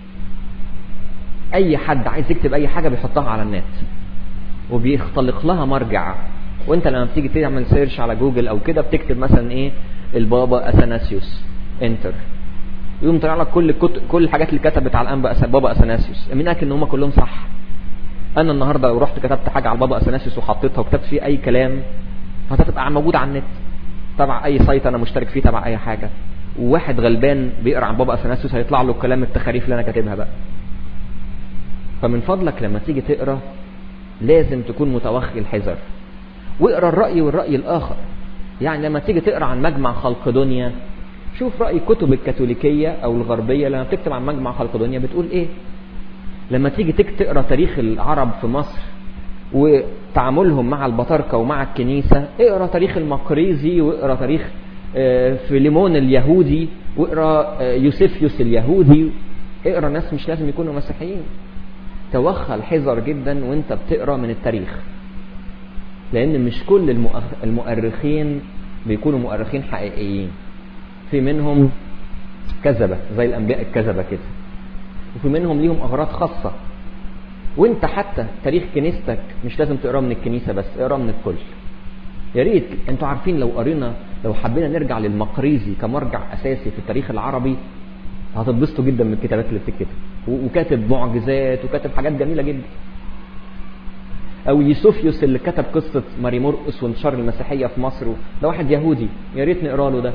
اي حد عايز يكتب اي حاجه بيحطها على النت وبيختلق لها مرجع وانت لما بتيجي تعمل سيرش على جوجل او كده بتكتب مثلا ايه البابا اثناسيوس انتر يقوم طلع لك كل الكت... كل الحاجات اللي كتبت على الانبا أس... بابا اثناسيوس مين قال ان هم كلهم صح انا النهارده لو رحت كتبت حاجه على البابا اثناسيوس وحطيتها وكتبت فيه اي كلام هتبقى موجوده على النت تبع اي سايت انا مشترك فيه تبع اي حاجه وواحد غلبان بيقرا عن بابا اثناسيوس هيطلع له الكلام التخاريف اللي انا كاتبها بقى فمن فضلك لما تيجي تقرا لازم تكون متوخي الحذر واقرا الراي والراي الاخر يعني لما تيجي تقرا عن مجمع خلق دنيا شوف راي كتب الكاثوليكيه او الغربيه لما بتكتب عن مجمع خلق دنيا بتقول ايه لما تيجي تقرا تاريخ العرب في مصر وتعاملهم مع البطاركه ومع الكنيسه اقرا تاريخ المقريزي واقرا تاريخ فيليمون اليهودي واقرا يوسفيوس اليهودي اقرا ناس مش لازم يكونوا مسيحيين توخى الحذر جدا وانت بتقرا من التاريخ لان مش كل المؤرخين بيكونوا مؤرخين حقيقيين في منهم كذبة زي الأنبياء الكذبة كده وفي منهم ليهم أغراض خاصة وانت حتى تاريخ كنيستك مش لازم تقراه من الكنيسة بس اقراه من الكل يا ريت انتوا عارفين لو قرينا لو حبينا نرجع للمقريزي كمرجع اساسي في التاريخ العربي هتتبسطوا جدا من الكتابات اللي بتتكتب وكاتب معجزات وكاتب حاجات جميله جدا او يوسفيوس اللي كتب قصه ماري مرقس وانتشار المسيحيه في مصر ده واحد يهودي يا ريت نقرا له ده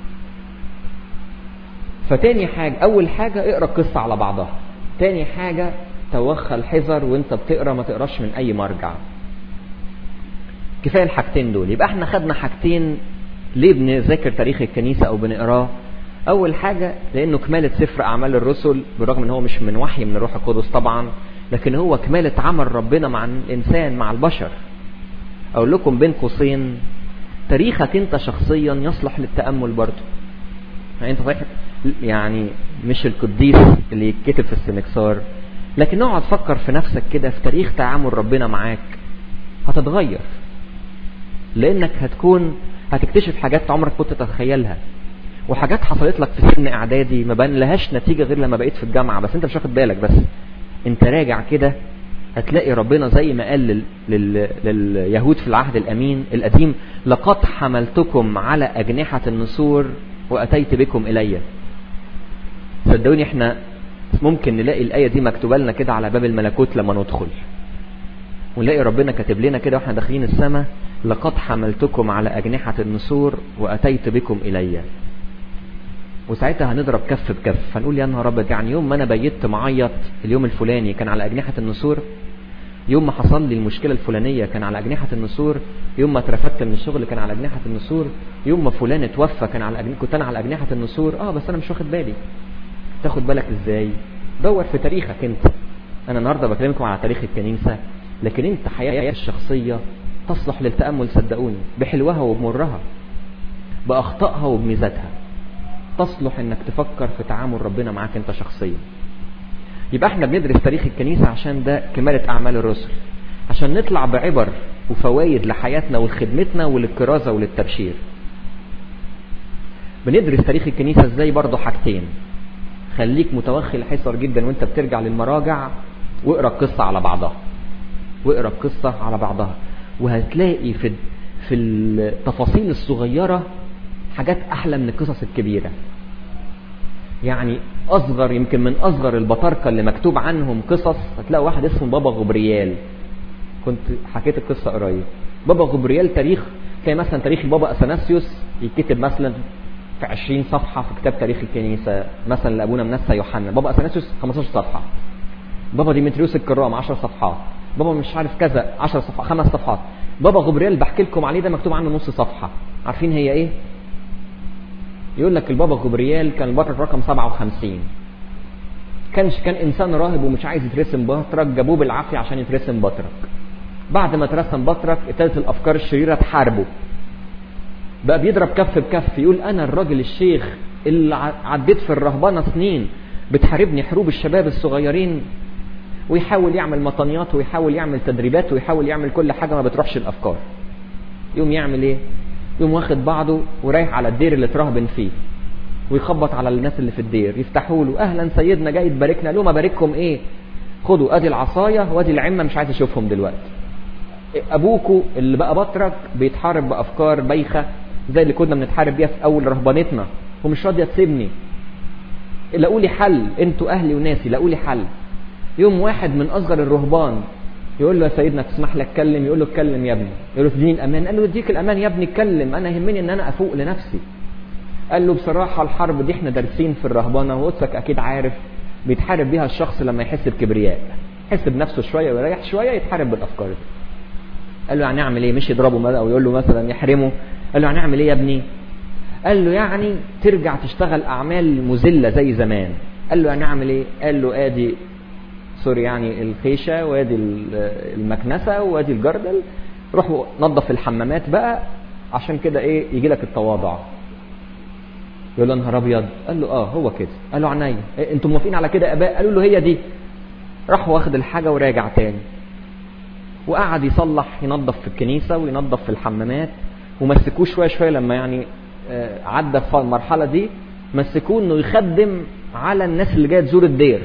فتاني حاجه اول حاجه اقرا القصه على بعضها تاني حاجه توخى الحذر وانت بتقرا ما تقراش من اي مرجع كفايه الحاجتين دول يبقى احنا خدنا حاجتين ليه بنذاكر تاريخ الكنيسه او بنقراه اول حاجه لانه كماله سفر اعمال الرسل بالرغم ان هو مش من وحي من الروح القدس طبعا لكن هو كماله عمل ربنا مع الانسان مع البشر اقول لكم بين قوسين تاريخك انت شخصيا يصلح للتامل برضه يعني انت صحيح يعني مش القديس اللي يتكتب في السنكسار لكن اقعد فكر في نفسك كده في تاريخ تعامل ربنا معاك هتتغير لانك هتكون هتكتشف حاجات عمرك كنت تتخيلها وحاجات حصلت لك في سن اعدادي ما بان لهاش نتيجه غير لما بقيت في الجامعه بس انت مش واخد بالك بس انت راجع كده هتلاقي ربنا زي ما قال لل... لل... لليهود في العهد الأمين القديم لقد حملتكم على أجنحة النسور وأتيت بكم إلي صدقوني احنا ممكن نلاقي الآية دي مكتوبة لنا كده على باب الملكوت لما ندخل ونلاقي ربنا كاتب لنا كده واحنا داخلين السماء لقد حملتكم على أجنحة النسور وأتيت بكم إلي وساعتها هنضرب كف بكف هنقول يا نهار ابيض يعني يوم ما انا بيت معيط اليوم الفلاني كان على اجنحه النسور يوم ما حصل لي المشكله الفلانيه كان على اجنحه النسور يوم ما اترفدت من الشغل كان على اجنحه النسور يوم ما فلان اتوفى كان على أجنحة كنت انا على اجنحه النسور اه بس انا مش واخد بالي تاخد بالك ازاي دور في تاريخك انت انا النهارده بكلمكم على تاريخ الكنيسه لكن انت حياتك الشخصيه تصلح للتامل صدقوني بحلوها وبمرها باخطائها وبميزاتها تصلح انك تفكر في تعامل ربنا معاك انت شخصيا يبقى احنا بندرس تاريخ الكنيسة عشان ده كمالة اعمال الرسل عشان نطلع بعبر وفوائد لحياتنا ولخدمتنا وللكرازة وللتبشير بندرس تاريخ الكنيسة ازاي برضه حاجتين خليك متوخي الحصر جدا وانت بترجع للمراجع واقرا القصة على بعضها واقرا القصة على بعضها وهتلاقي في في التفاصيل الصغيرة حاجات احلى من القصص الكبيره يعني اصغر يمكن من اصغر البطاركه اللي مكتوب عنهم قصص هتلاقي واحد اسمه بابا غبريال كنت حكيت القصه قريب بابا غبريال تاريخ تلاقي مثلا تاريخ البابا اثناسيوس يتكتب مثلا في 20 صفحه في كتاب تاريخ الكنيسه مثلا لابونا منسى يوحنا بابا اثناسيوس 15 صفحه بابا ديمتريوس الكرام 10 صفحات بابا مش عارف كذا 10 صفحات خمس صفحات بابا غبريال بحكي لكم عليه ده مكتوب عنه نص صفحه عارفين هي ايه يقول لك البابا غبريال كان البطرك رقم 57 كانش كان انسان راهب ومش عايز يترسم بطرك جابوه بالعافيه عشان يترسم بطرك بعد ما اترسم بطرك ابتدت الافكار الشريره تحاربه بقى بيضرب كف بكف يقول انا الراجل الشيخ اللي عديت في الرهبنه سنين بتحاربني حروب الشباب الصغيرين ويحاول يعمل مطنيات ويحاول يعمل تدريبات ويحاول يعمل كل حاجه ما بتروحش الافكار يقوم يعمل ايه يقوم واخد بعضه ورايح على الدير اللي اترهبن فيه ويخبط على الناس اللي في الدير يفتحوا له اهلا سيدنا جاي تباركنا لهم ابارككم ايه خدوا ادي العصايه وادي العمه مش عايز اشوفهم دلوقتي ابوكوا اللي بقى بطرك بيتحارب بافكار بايخه زي اللي كنا بنتحارب بيها في اول رهبانتنا ومش راضيه تسيبني لاقوا لي حل انتوا اهلي وناسي لاقوا لي حل يوم واحد من اصغر الرهبان يقول له يا سيدنا تسمح لي اتكلم يقول له اتكلم يا ابني يقول له اديني الامان قال له اديك الامان يا ابني اتكلم انا يهمني ان انا افوق لنفسي قال له بصراحه الحرب دي احنا دارسين في الرهبنه وقدسك اكيد عارف بيتحارب بيها الشخص لما يحس بكبرياء يحس بنفسه شويه ويريح شويه يتحارب بالافكار دي قال له يعني اعمل ايه مش يضربه او يقول له مثلا يحرمه قال له يعني اعمل ايه يا ابني قال له يعني ترجع تشتغل اعمال مذله زي زمان قال له يعني اعمل ايه قال له ادي سوري يعني الخيشه وادي المكنسه وادي الجردل روح نظف الحمامات بقى عشان كده ايه يجي لك التواضع يقول له نهار ابيض قال له اه هو كده قال له عينيا إيه انتوا موافقين على كده يا اباء قالوا له هي دي راح واخد الحاجه وراجع تاني وقعد يصلح ينظف في الكنيسه وينظف في الحمامات ومسكوه شويه شويه لما يعني آه عدى في المرحله دي مسكوه انه يخدم على الناس اللي جايه تزور الدير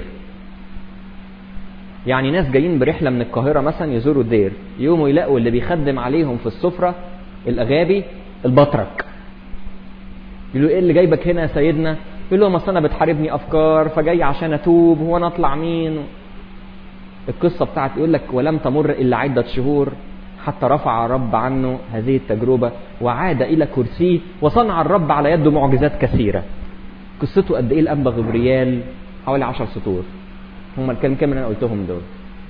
يعني ناس جايين برحله من القاهره مثلا يزوروا الدير يقوموا يلاقوا اللي بيخدم عليهم في السفره الاغابي البطرك يقولوا ايه اللي جايبك هنا يا سيدنا يقول لهم اصل انا بتحاربني افكار فجاي عشان اتوب هو انا اطلع مين القصه بتاعت يقول لك ولم تمر الا عده شهور حتى رفع الرب عنه هذه التجربه وعاد الى كرسيه وصنع الرب على يده معجزات كثيره قصته قد ايه الانبا غبريال حوالي عشر سطور هم الكلام كام اللي انا قلتهم دول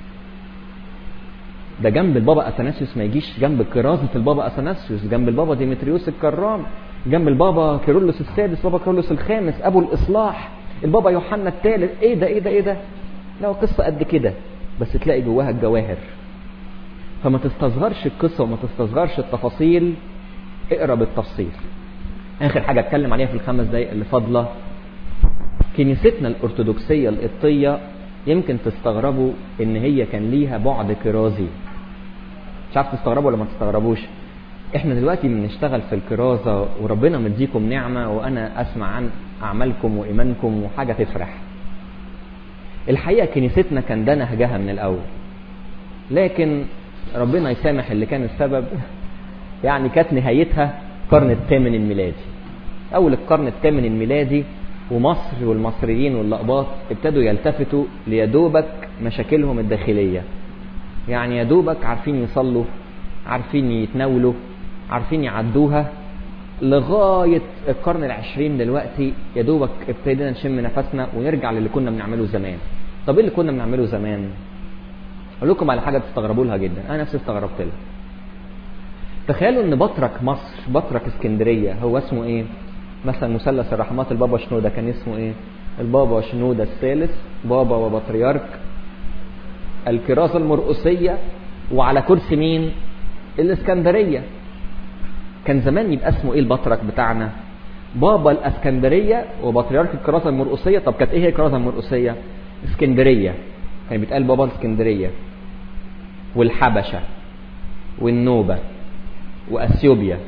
ده جنب البابا اثناسيوس ما يجيش جنب كرازه البابا اثناسيوس جنب البابا ديمتريوس الكرام جنب البابا كيرلس السادس بابا كيرلس الخامس ابو الاصلاح البابا يوحنا الثالث ايه ده ايه ده ايه ده لا قصه قد كده بس تلاقي جواها الجواهر فما تستصغرش القصه وما تستصغرش التفاصيل اقرا بالتفصيل اخر حاجه اتكلم عليها في الخمس دقائق اللي فاضله كنيستنا الارثوذكسيه القبطيه يمكن تستغربوا ان هي كان ليها بعد كرازي مش عارف تستغربوا ولا ما تستغربوش احنا دلوقتي بنشتغل في الكرازه وربنا مديكم نعمه وانا اسمع عن اعمالكم وايمانكم وحاجه تفرح الحقيقه كنيستنا كان ده نهجها من الاول لكن ربنا يسامح اللي كان السبب يعني كانت نهايتها القرن الثامن الميلادي أول القرن الثامن الميلادي ومصر والمصريين واللقباط ابتدوا يلتفتوا ليدوبك مشاكلهم الداخلية يعني يدوبك عارفين يصلوا عارفين يتناولوا عارفين يعدوها لغاية القرن العشرين دلوقتي يا دوبك ابتدينا نشم نفسنا ونرجع للي كنا بنعمله زمان طب ايه اللي كنا بنعمله زمان اقول لكم على حاجة تستغربوا لها جدا انا نفسي استغربت لها تخيلوا ان بطرك مصر بطرك اسكندرية هو اسمه ايه مثلا مثلث الرحمات البابا شنودة كان اسمه ايه البابا شنودة الثالث بابا وبطريرك الكراسة المرقسية وعلى كرسي مين الاسكندرية كان زمان يبقى اسمه ايه البطرك بتاعنا بابا الاسكندرية وبطريرك الكراسة المرقسية طب كانت ايه هي الكراسة المرقسية اسكندرية كان بيتقال بابا الاسكندرية والحبشة والنوبة واثيوبيا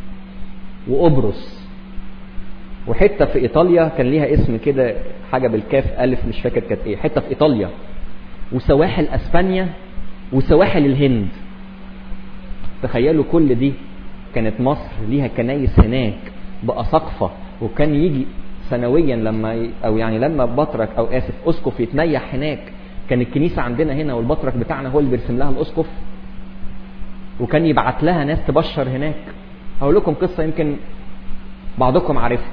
وقبرص وحته في ايطاليا كان ليها اسم كده حاجه بالكاف الف مش فاكر كانت ايه حته في ايطاليا وسواحل اسبانيا وسواحل الهند تخيلوا كل دي كانت مصر ليها كنايس هناك بأساقفة وكان يجي سنويا لما ي... او يعني لما بطرك او اسف اسقف يتنيح هناك كان الكنيسه عندنا هنا والبطرك بتاعنا هو اللي بيرسم لها الاسقف وكان يبعت لها ناس تبشر هناك هقول لكم قصه يمكن بعضكم عارفها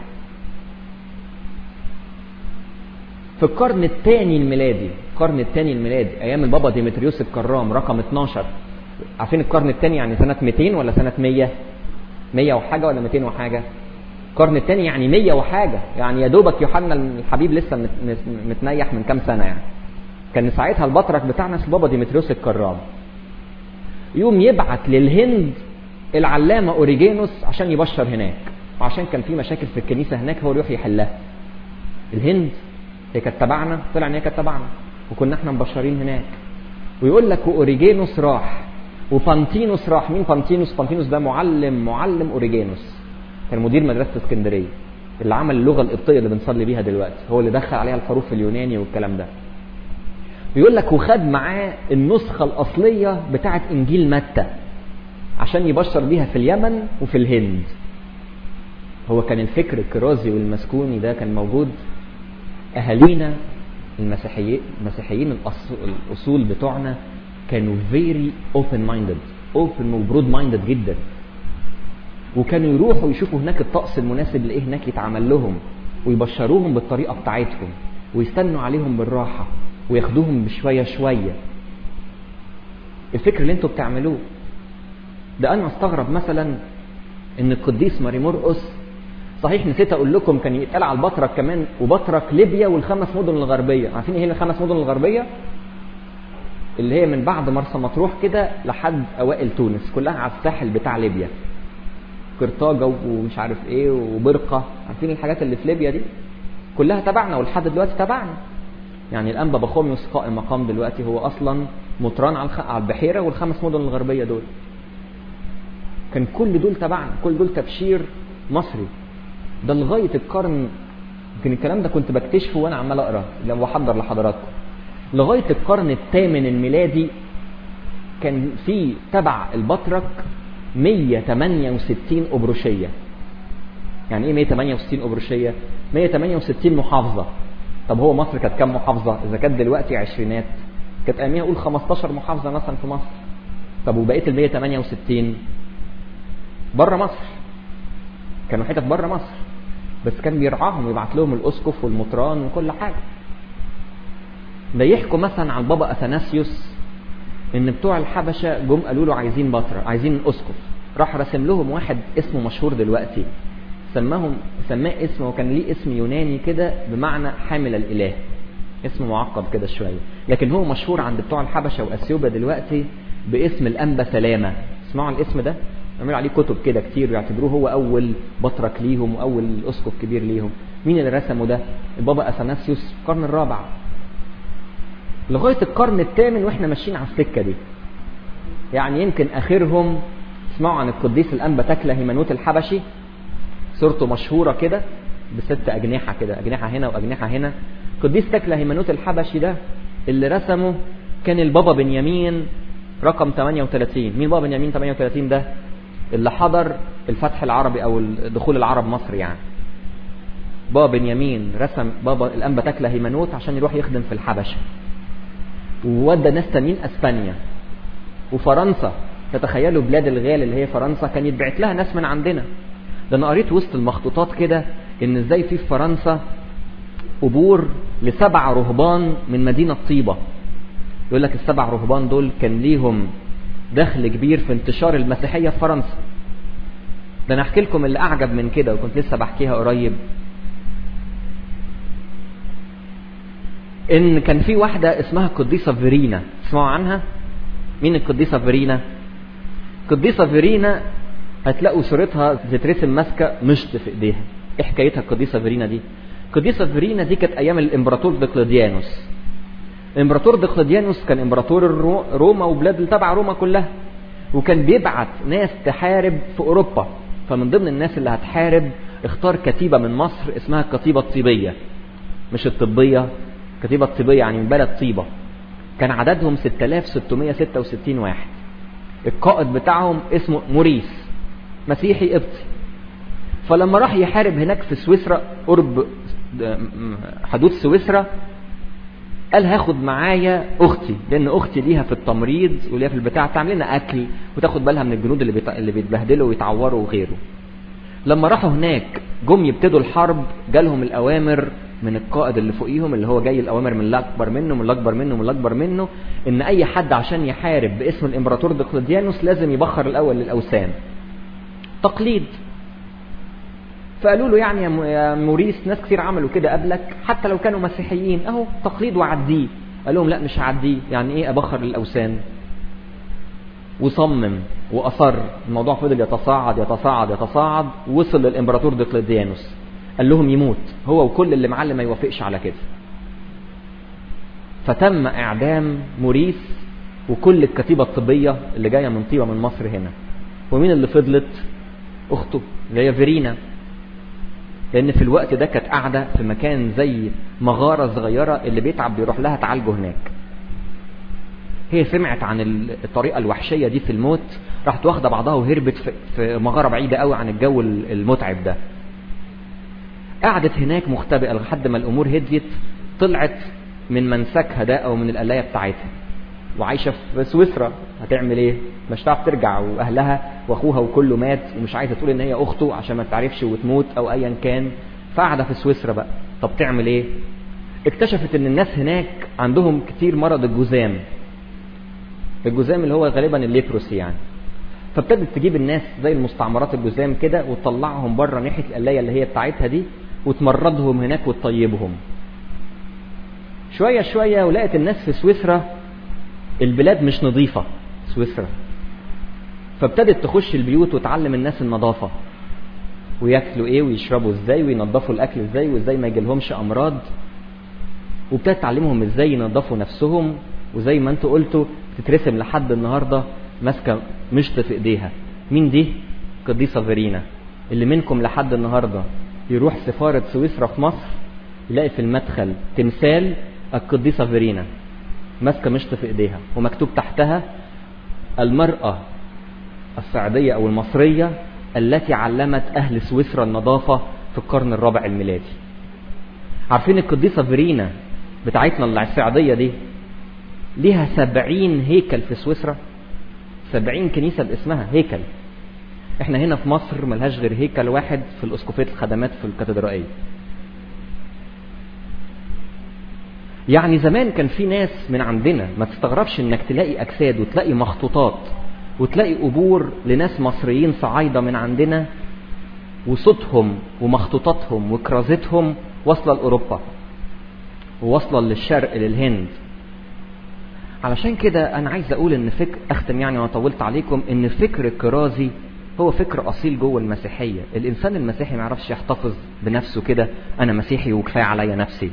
في القرن الثاني الميلادي القرن الثاني الميلادي ايام البابا ديمتريوس الكرام رقم 12 عارفين القرن الثاني يعني سنه 200 ولا سنه 100 100 وحاجه ولا 200 وحاجه القرن الثاني يعني 100 وحاجه يعني يا دوبك يوحنا الحبيب لسه متنيح من كام سنه يعني كان ساعتها البطرك بتاعنا اسمه بابا ديمتريوس الكرام يوم يبعت للهند العلامه اوريجينوس عشان يبشر هناك وعشان كان في مشاكل في الكنيسه هناك هو يروح يحلها الهند هي كانت تبعنا طلع ان هي كانت تبعنا وكنا احنا مبشرين هناك ويقول لك واوريجينوس راح وبانتينوس راح مين بانتينوس بانتينوس ده معلم معلم اوريجينوس كان مدير مدرسه اسكندريه اللي عمل اللغه القبطيه اللي بنصلي بيها دلوقتي هو اللي دخل عليها الحروف اليوناني والكلام ده يقول لك وخد معاه النسخه الاصليه بتاعه انجيل متى عشان يبشر بيها في اليمن وفي الهند هو كان الفكر الكرازي والمسكوني ده كان موجود اهالينا المسيحيين المسيحيين الاصول بتوعنا كانوا فيري اوبن مايندد اوبن وبرود مايندد جدا وكانوا يروحوا يشوفوا هناك الطقس المناسب لايه هناك يتعمل لهم ويبشروهم بالطريقه بتاعتهم ويستنوا عليهم بالراحه وياخدوهم بشويه شويه الفكر اللي انتوا بتعملوه ده انا استغرب مثلا ان القديس ماري مرقس صحيح نسيت اقول لكم كان يتقال على البطرك كمان وبطرك ليبيا والخمس مدن الغربيه عارفين ايه هي الخمس مدن الغربيه اللي هي من بعد مرسى مطروح كده لحد اوائل تونس كلها على الساحل بتاع ليبيا قرطاجه ومش عارف ايه وبرقه عارفين الحاجات اللي في ليبيا دي كلها تبعنا ولحد دلوقتي تبعنا يعني الانبا بخوميوس قائم مقام دلوقتي هو اصلا مطران على على البحيره والخمس مدن الغربيه دول كان كل دول تبعنا كل دول تبشير مصري ده لغايه القرن يمكن الكلام ده كنت بكتشفه وانا عمال اقرا لما بحضر لحضراتكم لغايه القرن الثامن الميلادي كان في تبع البطرك 168 أبرشية يعني ايه 168 أبرشية 168 محافظة طب هو مصر كانت كام محافظة إذا كانت دلوقتي عشرينات كانت أياميها قول 15 محافظة مثلا في مصر طب وبقية ال 168 بره مصر كانوا حتت بره مصر بس كان بيرعاهم ويبعت لهم الأسقف والمطران وكل حاجة ده يحكوا مثلا عن بابا أثناسيوس ان بتوع الحبشه جم قالوا له عايزين بطرة عايزين اسقف راح رسم لهم واحد اسمه مشهور دلوقتي سماهم سماه اسم وكان ليه اسم يوناني كده بمعنى حامل الاله اسم معقد كده شويه لكن هو مشهور عند بتوع الحبشه واثيوبيا دلوقتي باسم الانبا سلامه اسمعوا الاسم ده عملوا عليه كتب كده كتير ويعتبروه هو اول بطرك ليهم واول اسقف كبير ليهم مين اللي رسمه ده البابا اثناسيوس القرن الرابع لغايه القرن الثامن واحنا ماشيين على السكه دي يعني يمكن اخرهم اسمعوا عن القديس الانبا تكله هيمانوت الحبشي صورته مشهوره كده بست اجنحه كده اجنحه هنا واجنحه هنا قديس تكله هيمانوت الحبشي ده اللي رسمه كان البابا بنيامين رقم 38 مين بابا بنيامين 38 ده اللي حضر الفتح العربي او دخول العرب مصر يعني بابا بنيامين رسم بابا الانبا تكله هيمنوت عشان يروح يخدم في الحبشه وودى ناس تانيين اسبانيا وفرنسا تتخيلوا بلاد الغال اللي هي فرنسا كان يتبعت لها ناس من عندنا ده انا قريت وسط المخطوطات كده ان ازاي في فرنسا قبور لسبع رهبان من مدينه طيبه يقول لك السبع رهبان دول كان ليهم دخل كبير في انتشار المسيحيه في فرنسا ده انا احكي لكم اللي اعجب من كده وكنت لسه بحكيها قريب ان كان في واحده اسمها القديسه فيرينا تسمعوا عنها مين القديسه فيرينا القديسه فيرينا هتلاقوا صورتها بتترسم ماسكه مشط في ايديها ايه حكايتها القديسه فيرينا دي القديسه فيرينا دي كانت ايام الامبراطور دقلديانوس الامبراطور دقلديانوس كان امبراطور الرو... روما وبلاد اللي تبع روما كلها وكان بيبعت ناس تحارب في اوروبا فمن ضمن الناس اللي هتحارب اختار كتيبه من مصر اسمها الكتيبه الطيبيه مش الطبيه كتيبه الطيبيه يعني من بلد طيبه كان عددهم 6666 واحد القائد بتاعهم اسمه موريس مسيحي قبطي فلما راح يحارب هناك في سويسرا قرب حدود سويسرا قال هاخد معايا اختي لان اختي ليها في التمريض وليها في البتاع تعمل لنا اكل وتاخد بالها من الجنود اللي بيت... اللي بيتبهدلوا ويتعوروا وغيره لما راحوا هناك جم يبتدوا الحرب جالهم الاوامر من القائد اللي فوقيهم اللي هو جاي الاوامر من الاكبر منه من الاكبر منه من الاكبر منه ان اي حد عشان يحارب باسم الامبراطور دقلديانوس لازم يبخر الاول للاوثان تقليد فقالوا له يعني يا موريس ناس كتير عملوا كده قبلك حتى لو كانوا مسيحيين اهو تقليد وعديه قال لهم لا مش هعديه يعني ايه ابخر للاوثان وصمم واصر الموضوع فضل يتصاعد يتصاعد يتصاعد وصل للامبراطور دقلديانوس قال لهم يموت هو وكل اللي معاه اللي ما يوافقش على كده فتم اعدام موريس وكل الكتيبه الطبيه اللي جايه من طيبه من مصر هنا ومين اللي فضلت اخته اللي هي فيرينا لان في الوقت ده كانت قاعده في مكان زي مغاره صغيره اللي بيتعب بيروح لها تعالجه هناك هي سمعت عن الطريقه الوحشيه دي في الموت راحت واخده بعضها وهربت في مغاره بعيده قوي عن الجو المتعب ده قعدت هناك مختبئه لحد ما الامور هديت طلعت من منسكها ده او من القلايه بتاعتها وعايشه في سويسرا هتعمل ايه مش هتعرف ترجع واهلها واخوها وكله مات ومش عايزه تقول ان هي اخته عشان ما تعرفش وتموت او ايا كان فقاعده في سويسرا بقى طب تعمل ايه اكتشفت ان الناس هناك عندهم كتير مرض الجذام الجذام اللي هو غالبا الليبروسي يعني فابتدت تجيب الناس زي المستعمرات الجذام كده وتطلعهم بره ناحيه القلايه اللي هي بتاعتها دي وتمرضهم هناك وتطيبهم شويه شويه ولقت الناس في سويسرا البلاد مش نظيفه سويسرا فابتدت تخش البيوت وتعلم الناس النظافه وياكلوا ايه ويشربوا ازاي وينظفوا الاكل ازاي وازاي ما يجيلهمش امراض وابتدت تعلمهم ازاي ينظفوا نفسهم وزي ما انتوا قلتوا تترسم لحد النهارده ماسكه مشط في ايديها مين دي قديسه فيرينا اللي منكم لحد النهارده يروح سفاره سويسرا في مصر يلاقي في المدخل تمثال القديسه فيرينا ماسكه مشط في ايديها ومكتوب تحتها المراه السعوديه او المصريه التي علمت اهل سويسرا النظافه في القرن الرابع الميلادي عارفين القديسه فيرينا بتاعتنا اللي السعوديه دي ليها سبعين هيكل في سويسرا سبعين كنيسة باسمها هيكل احنا هنا في مصر ملهاش غير هيكل واحد في الاسقفية الخدمات في الكاتدرائية يعني زمان كان في ناس من عندنا ما تستغربش انك تلاقي اجساد وتلاقي مخطوطات وتلاقي قبور لناس مصريين صعايدة من عندنا وصوتهم ومخطوطاتهم وكرازتهم واصلة لأوروبا وواصلة للشرق للهند علشان كده انا عايز اقول ان فكر اختم يعني وانا طولت عليكم ان الفكر الكرازي هو فكر اصيل جوه المسيحيه الانسان المسيحي ما يعرفش يحتفظ بنفسه كده انا مسيحي وكفايه عليا نفسي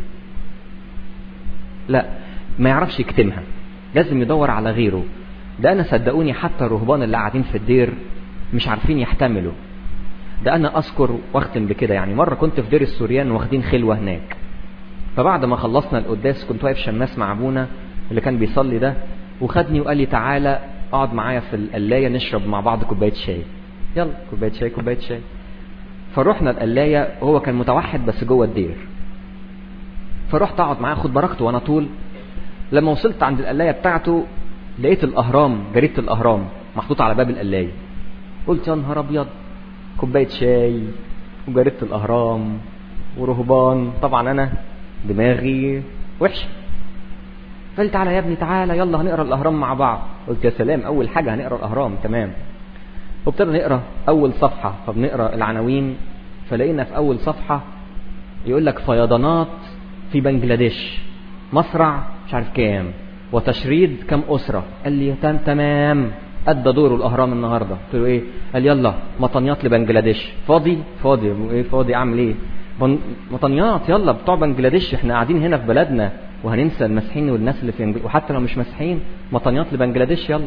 لا ما يعرفش يكتمها لازم يدور على غيره ده انا صدقوني حتى الرهبان اللي قاعدين في الدير مش عارفين يحتملوا ده انا اذكر واختم بكده يعني مره كنت في دير السوريان واخدين خلوه هناك فبعد ما خلصنا القداس كنت واقف شماس مع ابونا اللي كان بيصلي ده وخدني وقال لي تعالى اقعد معايا في القلايه نشرب مع بعض كوبايه شاي يلا كوبايه شاي كوبايه شاي فروحنا القلايه هو كان متوحد بس جوه الدير فرحت اقعد معاه اخد بركته وانا طول لما وصلت عند القلايه بتاعته لقيت الاهرام جريده الاهرام محطوطه على باب القلايه قلت يا نهار ابيض كوبايه شاي وجريده الاهرام ورهبان طبعا انا دماغي وحشه فقال تعالى يا ابني تعالى يلا هنقرا الاهرام مع بعض قلت يا سلام اول حاجه هنقرا الاهرام تمام وابتدى نقرا اول صفحه فبنقرا العناوين فلقينا في اول صفحه يقول لك فيضانات في بنجلاديش مصرع مش عارف كام وتشريد كام اسره قال لي تمام تمام ادى دوره الاهرام النهارده قلت له ايه قال يلا مطنيات لبنجلاديش فاضي فاضي ايه فاضي اعمل ايه بن- مطنيات يلا بتوع بنجلاديش احنا قاعدين هنا في بلدنا وهننسى المسيحيين والناس اللي في بنجل- وحتى لو مش مسيحيين مطنيات لبنجلاديش يلا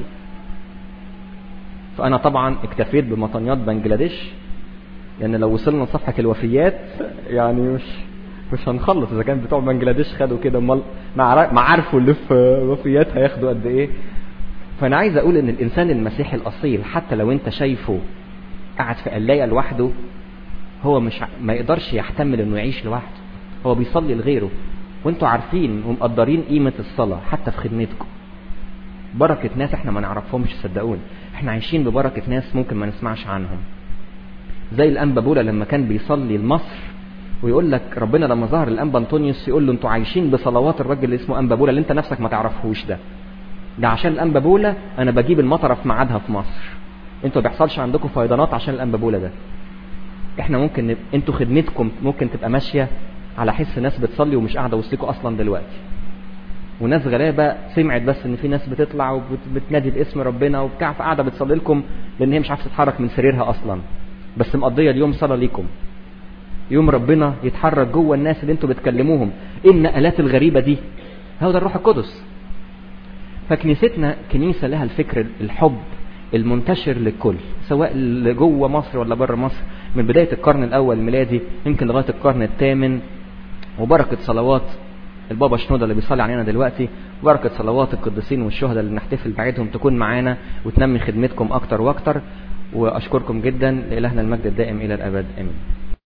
فانا طبعا اكتفيت بمطنيات بنجلاديش لان لو وصلنا لصفحه الوفيات يعني مش مش هنخلص اذا كان بتوع بنجلاديش خدوا كده امال مع مع عارفوا اللي في وفيات هياخدوا قد ايه فانا عايز اقول ان الانسان المسيحي الاصيل حتى لو انت شايفه قاعد في قلايه لوحده هو مش ع- ما يقدرش يحتمل انه يعيش لوحده هو بيصلي لغيره وانتوا عارفين ومقدرين قيمه الصلاه حتى في خدمتكم بركه ناس احنا ما نعرفهمش صدقوني احنا عايشين ببركه ناس ممكن ما نسمعش عنهم زي الانبا بولا لما كان بيصلي لمصر ويقول لك ربنا لما ظهر الانبا انطونيوس يقول له انتوا عايشين بصلوات الراجل اللي اسمه انبا بولا اللي انت نفسك ما تعرفهوش ده ده عشان الانبا بولا انا بجيب المطره في ميعادها في مصر انتوا ما بيحصلش عندكم فيضانات عشان الانبا بولا ده احنا ممكن نب... انتوا خدمتكم ممكن تبقى ماشيه على حس ناس بتصلي ومش قاعده وسطكم اصلا دلوقتي وناس غلابه سمعت بس ان في ناس بتطلع وبتنادي باسم ربنا وبتاع فقاعده بتصلي لكم لان هي مش عارفه تتحرك من سريرها اصلا بس مقضيه اليوم صلاه ليكم يوم ربنا يتحرك جوه الناس اللي انتوا بتكلموهم ايه النقلات الغريبه دي هو ده الروح القدس فكنيستنا كنيسه لها الفكر الحب المنتشر للكل سواء اللي جوه مصر ولا بره مصر من بدايه القرن الاول الميلادي يمكن لغايه القرن الثامن وبركه صلوات البابا شنودة اللي بيصلي علينا دلوقتي بركة صلوات القديسين والشهداء اللي نحتفل بعيدهم تكون معانا وتنمي خدمتكم أكتر وأكتر وأشكركم جدا لإلهنا المجد الدائم إلى الأبد آمين